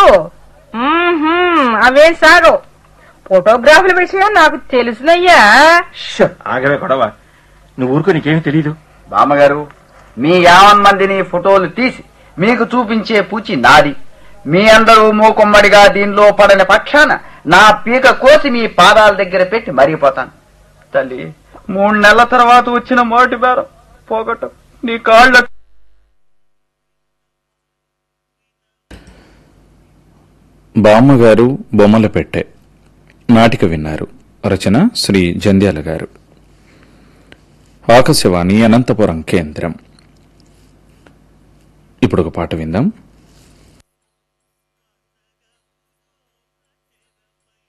మ్మ్హ్మ్, అవే సాగు ఫోటోగ్రాఫ్ల విషయం నాకు తెలుసునయ్యా ష్, ఆగవే గొడవ నువ్వు ఊరుకో నీకేమీ తెలీదు బామ్మగారు మీ యావన్ మందిని ఫోటోలు తీసి మీకు చూపించే పూచి నాది మీ అందరూ మూకుమ్మడిగా దీనిలో పడని పక్షాన నా పీక కోసి మీ పాదాల దగ్గర పెట్టి మరిగిపోతాను తల్లి మూడు నెలల తర్వాత వచ్చిన మొదటి బేరం పోగొట్ట నీ కాళ్ళు బామ్మగారు బొమ్మల పెట్టె నాటిక విన్నారు రచన శ్రీ జంధ్యాల గారు ఆకాశవాణి అనంతపురం కేంద్రం ఇప్పుడు ఒక పాట విందాం